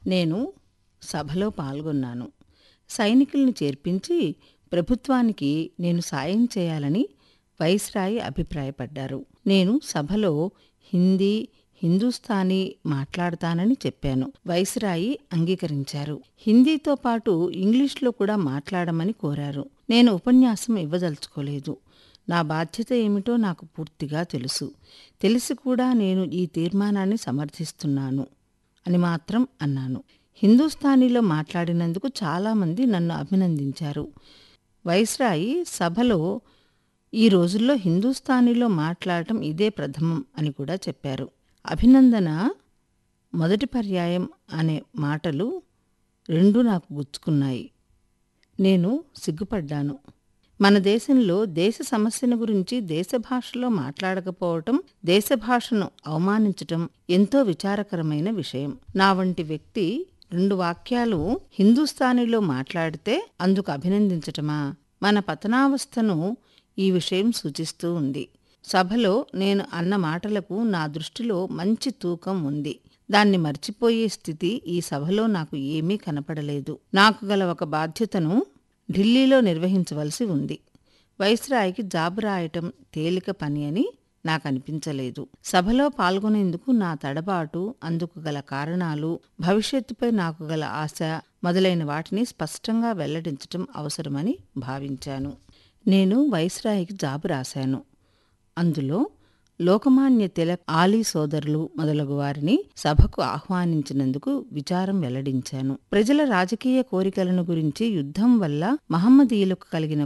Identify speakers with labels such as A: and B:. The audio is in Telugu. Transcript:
A: నేను సభలో పాల్గొన్నాను సైనికుల్ని చేర్పించి ప్రభుత్వానికి నేను సాయం చేయాలని వైస్రాయి అభిప్రాయపడ్డారు నేను సభలో హిందీ హిందూస్థానీ మాట్లాడతానని చెప్పాను వైస్రాయి అంగీకరించారు హిందీతో పాటు ఇంగ్లీష్లో కూడా మాట్లాడమని కోరారు నేను ఉపన్యాసం ఇవ్వదలుచుకోలేదు నా బాధ్యత ఏమిటో నాకు పూర్తిగా తెలుసు తెలిసి కూడా నేను ఈ తీర్మానాన్ని సమర్థిస్తున్నాను అని మాత్రం అన్నాను హిందూస్థానీలో మాట్లాడినందుకు చాలామంది నన్ను అభినందించారు వైస్రాయి సభలో ఈ రోజుల్లో హిందూస్థానీలో మాట్లాడటం ఇదే ప్రథమం అని కూడా చెప్పారు అభినందన మొదటి పర్యాయం అనే మాటలు రెండూ నాకు గుచ్చుకున్నాయి నేను సిగ్గుపడ్డాను మన దేశంలో దేశ సమస్యల గురించి దేశ భాషలో మాట్లాడకపోవటం దేశ భాషను అవమానించటం ఎంతో విచారకరమైన విషయం నా వంటి వ్యక్తి రెండు వాక్యాలు హిందూస్థానీలో మాట్లాడితే అందుకు అభినందించటమా మన పతనావస్థను ఈ విషయం సూచిస్తూ ఉంది సభలో నేను అన్న మాటలకు నా దృష్టిలో మంచి తూకం ఉంది దాన్ని మర్చిపోయే స్థితి ఈ సభలో నాకు ఏమీ కనపడలేదు నాకు గల ఒక బాధ్యతను ఢిల్లీలో నిర్వహించవలసి ఉంది వైస్రాయికి జాబు రాయటం తేలిక పని అని నాకు అనిపించలేదు సభలో పాల్గొనేందుకు నా తడబాటు అందుకు గల కారణాలు భవిష్యత్తుపై నాకు గల ఆశ మొదలైన వాటిని స్పష్టంగా వెల్లడించటం అవసరమని భావించాను నేను వైస్రాయికి జాబు రాశాను అందులో లోకమాన్య తిలక్ ఆలీ సోదరులు మొదలగు వారిని సభకు ఆహ్వానించినందుకు విచారం వెల్లడించాను ప్రజల రాజకీయ కోరికలను గురించి యుద్ధం వల్ల మహమ్మదీయులకు కలిగిన